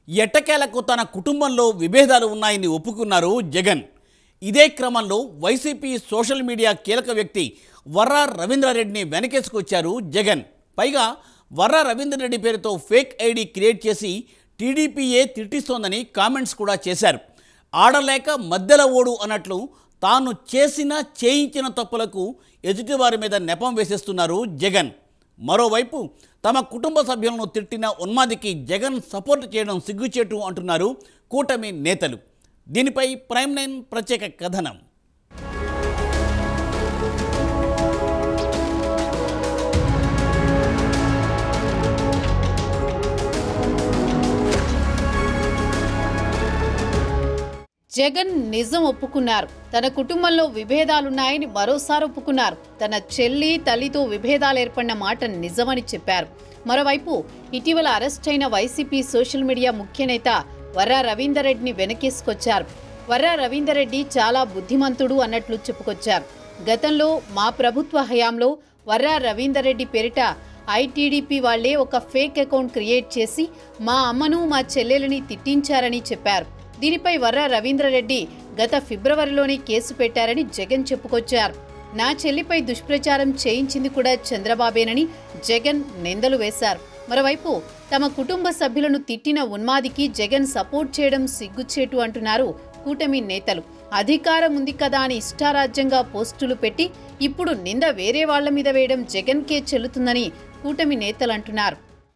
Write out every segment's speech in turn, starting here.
ఎట్టకేలకు తన కుటుంబంలో విభేదాలు ఉన్నాయని ఒప్పుకున్నారు జగన్ ఇదే క్రమంలో వైసీపీ సోషల్ మీడియా కీలక వ్యక్తి వర్రా రవీంద్రారెడ్డిని వెనకేసుకొచ్చారు జగన్ పైగా వర్రా రవీంద్రారెడ్డి పేరుతో ఫేక్ ఐడి క్రియేట్ చేసి టీడీపీయే తిట్టిస్తోందని కామెంట్స్ కూడా చేశారు ఆడలేక మధ్యల ఓడు అన్నట్లు తాను చేసిన చేయించిన తప్పులకు ఎదుటివారి మీద నెపం వేసేస్తున్నారు జగన్ మరోవైపు తమ కుటుంబ సభ్యులను తిట్టిన ఉన్మాదికి జగన్ సపోర్ట్ చేయడం సిగ్గుచేటు అంటున్నారు కూటమి నేతలు దీనిపై ప్రైమ్ నైన్ ప్రత్యేక కథనం జగన్ నిజం ఒప్పుకున్నారు తన కుటుంబంలో విభేదాలున్నాయని మరోసారి ఒప్పుకున్నారు తన చెల్లి తల్లితో విభేదాలు ఏర్పడిన మాట నిజమని చెప్పారు మరోవైపు ఇటీవల అరెస్ట్ అయిన వైసీపీ సోషల్ మీడియా ముఖ్య నేత వర్రా రవీందర్ రెడ్డిని వెనకేసుకొచ్చారు వర్రా రవీందర్ రెడ్డి చాలా బుద్ధిమంతుడు అన్నట్లు చెప్పుకొచ్చారు గతంలో మా ప్రభుత్వ హయాంలో వర్రా రవీందర్ రెడ్డి పేరిట ఐటీడీపీ వాళ్లే ఒక ఫేక్ అకౌంట్ క్రియేట్ చేసి మా అమ్మను మా చెల్లెలని తిట్టించారని చెప్పారు దీనిపై వర్ర రవీంద్రరెడ్డి గత ఫిబ్రవరిలోనే కేసు పెట్టారని జగన్ చెప్పుకొచ్చారు నా చెల్లిపై దుష్ప్రచారం చేయించింది కూడా చంద్రబాబేనని జగన్ నిందలు వేశారు మరోవైపు తమ కుటుంబ సభ్యులను తిట్టిన ఉన్మాదికి జగన్ సపోర్ట్ చేయడం సిగ్గుచేటు అంటున్నారు కూటమి నేతలు అధికారం ఉంది కదా అని ఇష్టారాజ్యంగా పోస్టులు పెట్టి ఇప్పుడు నింద వేరే వాళ్ల మీద వేయడం జగన్కే చెల్లుతుందని కూటమి నేతలు అంటున్నారు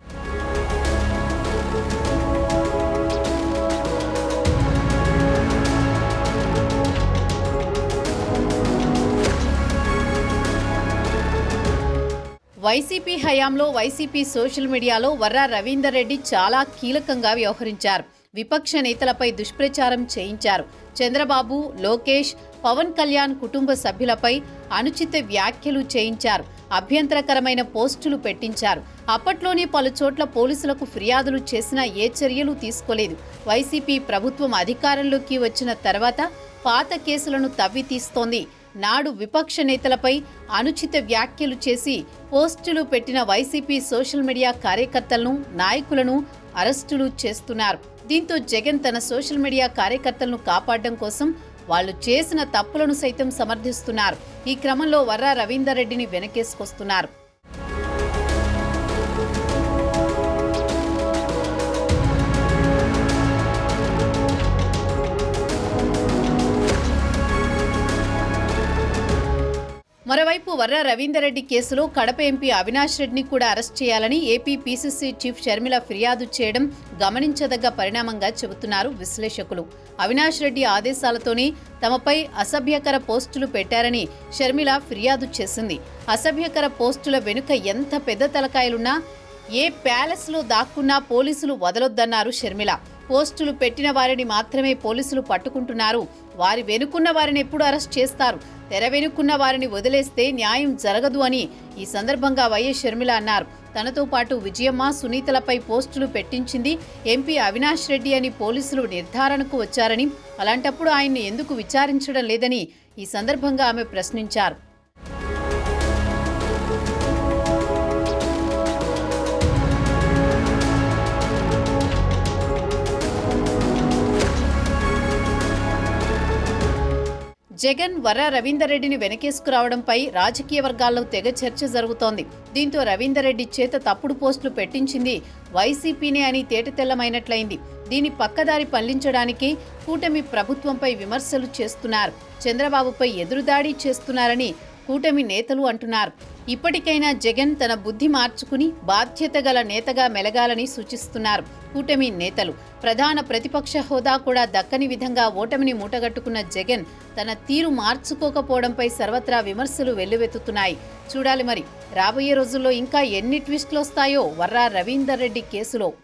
వైసీపీ హయాంలో వైసీపీ సోషల్ మీడియాలో వర్రా రవీందర్ రెడ్డి చాలా కీలకంగా వ్యవహరించారు విపక్ష నేతలపై దుష్ప్రచారం చేయించారు చంద్రబాబు లోకేష్ పవన్ కళ్యాణ్ కుటుంబ సభ్యులపై అనుచిత వ్యాఖ్యలు చేయించారు అభ్యంతరకరమైన పోస్టులు పెట్టించారు అప్పట్లోనే పలు చోట్ల పోలీసులకు ఫిర్యాదులు చేసినా ఏ చర్యలు తీసుకోలేదు వైసీపీ ప్రభుత్వం అధికారంలోకి వచ్చిన తర్వాత పాత కేసులను తవ్వి తీస్తోంది నాడు విపక్ష నేతలపై అనుచిత వ్యాఖ్యలు చేసి పోస్టులు పెట్టిన వైసీపీ సోషల్ మీడియా కార్యకర్తలను నాయకులను అరెస్టులు చేస్తున్నారు దీంతో జగన్ తన సోషల్ మీడియా కార్యకర్తలను కాపాడడం కోసం వాళ్ళు చేసిన తప్పులను సైతం సమర్థిస్తున్నారు ఈ క్రమంలో వర్రా రవీందర్ రెడ్డిని వెనకేసుకొస్తున్నారు మరోవైపు వర్ర రవీందర్ రెడ్డి కేసులో కడప ఎంపీ అవినాష్ రెడ్డిని కూడా అరెస్ట్ చేయాలని ఏపీ పీసీసీ చీఫ్ షర్మిల ఫిర్యాదు చేయడం గమనించదగ్గ పరిణామంగా చెబుతున్నారు విశ్లేషకులు అవినాష్ రెడ్డి ఆదేశాలతోనే తమపై అసభ్యకర పోస్టులు పెట్టారని షర్మిల ఫిర్యాదు చేసింది అసభ్యకర పోస్టుల వెనుక ఎంత పెద్ద తలకాయలున్నా ఏ ప్యాలెస్లో దాక్కున్నా పోలీసులు వదలొద్దన్నారు షర్మిల పోస్టులు పెట్టిన వారిని మాత్రమే పోలీసులు పట్టుకుంటున్నారు వారి వెనుకున్న వారిని ఎప్పుడు అరెస్ట్ చేస్తారు తెర వెనుకున్న వారిని వదిలేస్తే న్యాయం జరగదు అని ఈ సందర్భంగా వైఎస్ షర్మిల అన్నారు తనతో పాటు విజయమ్మ సునీతలపై పోస్టులు పెట్టించింది ఎంపీ అవినాష్ రెడ్డి అని పోలీసులు నిర్ధారణకు వచ్చారని అలాంటప్పుడు ఆయన్ని ఎందుకు విచారించడం లేదని ఈ సందర్భంగా ఆమె ప్రశ్నించారు జగన్ వర్ర రవీందర్ రెడ్డిని వెనకేసుకురావడంపై రాజకీయ వర్గాల్లో తెగ చర్చ జరుగుతోంది దీంతో రవీందర్ రెడ్డి చేత తప్పుడు పోస్టులు పెట్టించింది వైసీపీనే అని తేటతెల్లమైనట్లయింది దీని పక్కదారి పల్లించడానికి కూటమి ప్రభుత్వంపై విమర్శలు చేస్తున్నారు చంద్రబాబుపై ఎదురుదాడి చేస్తున్నారని కూటమి నేతలు అంటున్నారు ఇప్పటికైనా జగన్ తన బుద్ధి మార్చుకుని బాధ్యత గల నేతగా మెలగాలని సూచిస్తున్నారు కూటమి నేతలు ప్రధాన ప్రతిపక్ష హోదా కూడా దక్కని విధంగా ఓటమిని మూటగట్టుకున్న జగన్ తన తీరు మార్చుకోకపోవడంపై సర్వత్రా విమర్శలు వెల్లువెత్తుతున్నాయి చూడాలి మరి రాబోయే రోజుల్లో ఇంకా ఎన్ని ట్విస్టులు వస్తాయో వర్రా రవీందర్ రెడ్డి కేసులో